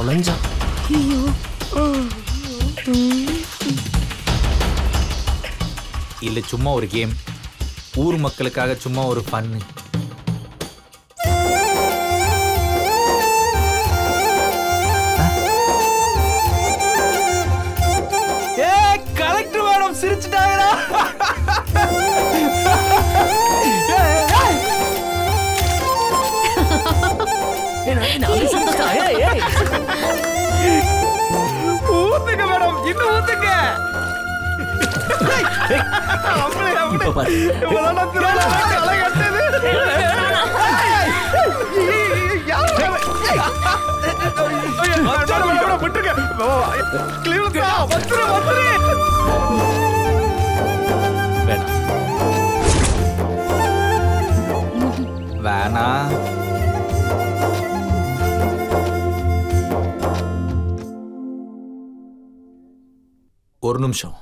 தொலைஞ்சான் இல்ல சும்மா ஒரு கேம் ஊர் மக்களுக்காக சும்மா ஒரு ஃபன்னு ஏ கலெக்டர் மேடம் சிரிச்சுட்டாங்கடா ஊத்துங்க மேடம் இன்னும் ஊத்துங்க அப்படியே அப்படியே இவ்வளவு திருவிழா களை கட்டுது வேணா ஒரு நிமிஷம்